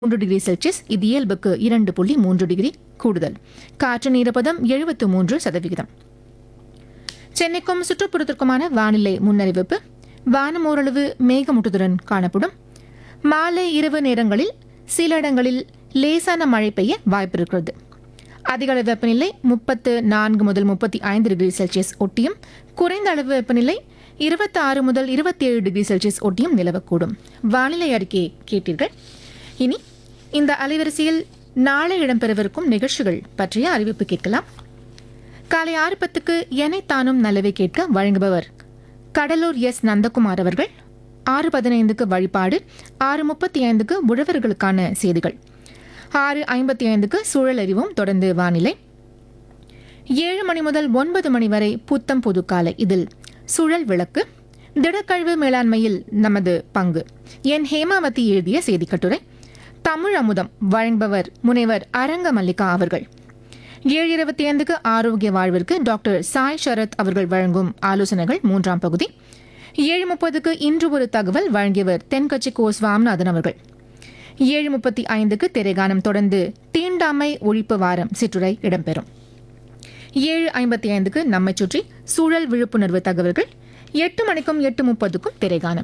மூன்று degree Celsius இது இயல்புக்கு இரண்டு புள்ளி மூன்று டிகிரி கூடுதல் காற்றின் ஈரப்பதம் எழுபத்து மூன்று சதவிகிதம் சென்னைக்கும் சுற்றுப்புறத்திற்குமான வானிலை முன்னறிவிப்பு வானம் ஓரளவு மேகமூட்டத்துடன் காணப்படும் மாலை இரவு நேரங்களில் சில இடங்களில் லேசான மழை பெய்ய வாய்ப்பிருக்கிறது அதிகளவு வெப்பநிலை முப்பத்து நான்கு முதல் முப்பத்தி ஐந்து டிகிரி செல்சியஸ் ஒட்டியும் குறைந்த அளவு வெப்பநிலை இருபத்தி ஆறு முதல் இருபத்தி ஏழு டிகிரி செல்சியஸ் ஒட்டியும் நிலவக்கூடும் வானிலை அறிக்கையை கேட்டீர்கள் இனி இந்த அலைவரிசையில் நாளை இடம்பெறவிருக்கும் நிகழ்ச்சிகள் பற்றிய அறிவிப்பு கேட்கலாம் காலை ஆறு பத்துக்கு எனைத்தானும் நல்லவை கேட்க வழங்குபவர் கடலூர் எஸ் நந்தகுமார் அவர்கள் ஆறு பதினைந்துக்கு வழிபாடு ஆறு முப்பத்தி ஐந்துக்கு உழவர்களுக்கான செய்திகள் ஆறு ஐம்பத்தி ஐந்துக்கு சூழல் அறிவும் தொடர்ந்து வானிலை ஏழு மணி முதல் ஒன்பது மணி வரை புத்தம் புது காலை இதில் சுழல் விளக்கு திடக்கழிவு மேலாண்மையில் நமது பங்கு என் ஹேமாவதி எழுதிய செய்திக் கட்டுரை தமிழ் அமுதம் வழங்குபவர் முனைவர் அரங்க மல்லிகா அவர்கள் ஏழு இருபத்தி ஐந்துக்கு ஆரோக்கிய வாழ்விற்கு டாக்டர் சாய் சரத் அவர்கள் வழங்கும் ஆலோசனைகள் மூன்றாம் பகுதி ஏழு முப்பதுக்கு இன்று ஒரு தகவல் வழங்கியவர் தென்கட்சி கோ சுவாமிநாதன் அவர்கள் ஏழு முப்பத்தி ஐந்துக்கு திரைகானம் தொடர்ந்து தீண்டாமை ஒழிப்பு வாரம் சிற்றுரை இடம்பெறும் ஏழு ஐம்பத்தி ஐந்துக்கு நம்மை சுற்றி சூழல் விழிப்புணர்வு தகவல்கள் எட்டு மணிக்கும் எட்டு முப்பதுக்கும் திரைகானம்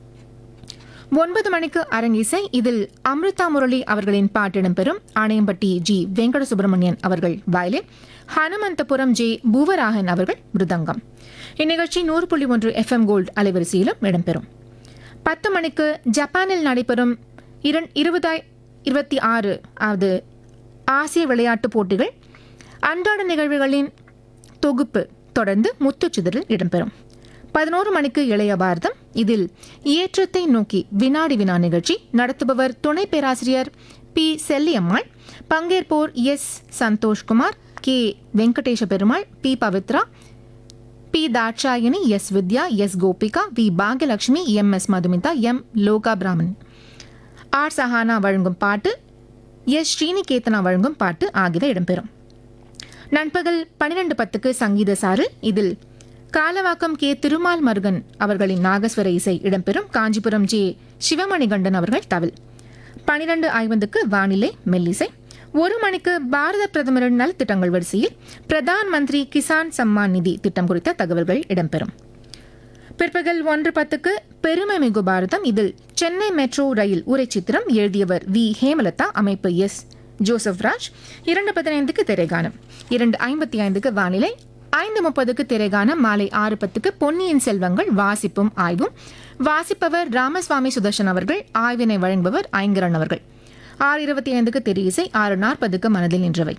ஒன்பது மணிக்கு அரங்கிசை இதில் அமிர்தா முரளி அவர்களின் பாட்டு இடம்பெறும் ஆணையம்பட்டி ஜி வெங்கட சுப்பிரமணியன் அவர்கள் வயலின் ஹனுமந்தபுரம் ஜே பூவராகன் அவர்கள் மிருதங்கம் இந்நிகழ்ச்சி நூறு புள்ளி ஒன்று எஃப்எம் கோல்டு அலைவரிசையிலும் இடம்பெறும் பத்து மணிக்கு ஜப்பானில் நடைபெறும் இரண் இருபதாய் இருபத்தி ஆறு ஆவது ஆசிய விளையாட்டுப் போட்டிகள் அன்றாட நிகழ்வுகளின் தொகுப்பு தொடர்ந்து முத்துச்சிதறில் இடம்பெறும் பதினோரு மணிக்கு இளைய பாரதம் இதில் ஏற்றத்தை நோக்கி வினாடி வினா நிகழ்ச்சி நடத்துபவர் துணை பேராசிரியர் பி செல்லியம்மாள் பங்கேற்போர் S Santhoshkumar K Venkatesha Perumal P Pavithra P Dhakshayani S Vidhya S Gopika V Bhagyalakshmi M S Madhumitha M Loga Braman R Sahana வழங்கும் பாட்டு எஸ் ஸ்ரீனிகேதனா வழங்கும் பாட்டு ஆகியவை இடம்பெறும் நண்பகல் பன்னிரண்டு பத்துக்கு சங்கீத சாறு இதில் காலவாக்கம் கே திருமால் மருகன் அவர்களின் நாகஸ்வர இசை இடம்பெறும் காஞ்சிபுரம் ஜே சிவமணிகண்டன் அவர்கள் தவில் பனிரெண்டு ஐம்பதுக்கு வானிலை மெல்லிசை ஒரு மணிக்கு பாரத பிரதமரின் நலத்திட்டங்கள் வரிசையில் பிரதான் மந்திரி கிசான் சம்மான் நிதி திட்டம் குறித்த தகவல்கள் இடம்பெறும் பிற்பகல் ஒன்று பத்துக்கு பெருமை மிகு பாரதம் இதில் சென்னை மெட்ரோ ரயில் உரைச்சித்திரம் எழுதியவர் வி ஹேமலதா அமைப்பு எஸ் ஜோசப் ராஜ் இரண்டு பதினைந்துக்கு திரைகானம் இரண்டு ஐம்பத்தி ஐந்துக்கு வானிலை ஐந்து முப்பதுக்கு திரைகானம் மாலை ஆறு பத்துக்கு பொன்னியின் செல்வங்கள் வாசிப்பும் ஆய்வும் வாசிப்பவர் ராமசுவாமி சுதர்ஷன் அவர்கள் ஆய்வினை வழங்குபவர் ஐங்கரன் அவர்கள் ஆறு இருபத்தி ஐந்துக்கு திரு இசை ஆறு நாற்பதுக்கு மனதில் நின்றவை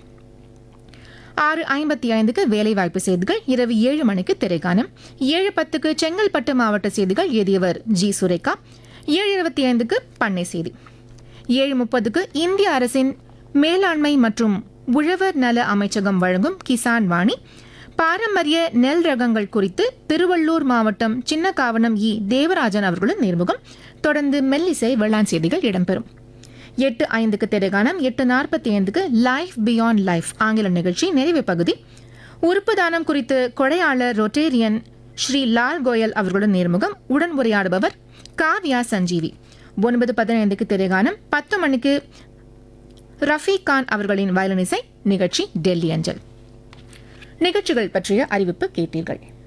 ஆறு ஐம்பத்தி ஐந்துக்கு வேலைவாய்ப்பு செய்திகள் இரவு ஏழு மணிக்கு திரைக்கானம் ஏழு பத்துக்கு செங்கல்பட்டு மாவட்ட செய்திகள் எழுதியவர் ஜி சுரேகா ஏழு இருபத்தி ஐந்துக்கு பண்ணை செய்தி ஏழு முப்பதுக்கு இந்திய அரசின் மேலாண்மை மற்றும் உழவர் நல அமைச்சகம் வழங்கும் கிசான் வாணி பாரம்பரிய நெல் ரகங்கள் குறித்து திருவள்ளூர் மாவட்டம் சின்னக்காவனம் இ தேவராஜன் அவர்களுடன் நேர்முகம் தொடர்ந்து மெல்லிசை வேளாண் செய்திகள் இடம்பெறும் எட்டு ஐந்துக்கு திரைகானம் எட்டு நாற்பத்தி ஐந்துக்கு லைஃப் பியாண்ட் லைஃப் ஆங்கில நிகழ்ச்சி நிறைவு பகுதி உறுப்பு தானம் குறித்து கொடையாளர் ரொட்டேரியன் ஸ்ரீ லால் கோயல் அவர்களுடன் நேர்முகம் உடன் உரையாடுபவர் காவ்யா சஞ்சீவி ஒன்பது பதினைந்துக்கு திரைகானம் பத்து மணிக்கு ரஃபீக் கான் அவர்களின் வயலினிசை நிகழ்ச்சி டெல்லி அஞ்சல் நிகழ்ச்சிகள் பற்றிய அறிவிப்பு கேட்டீர்கள்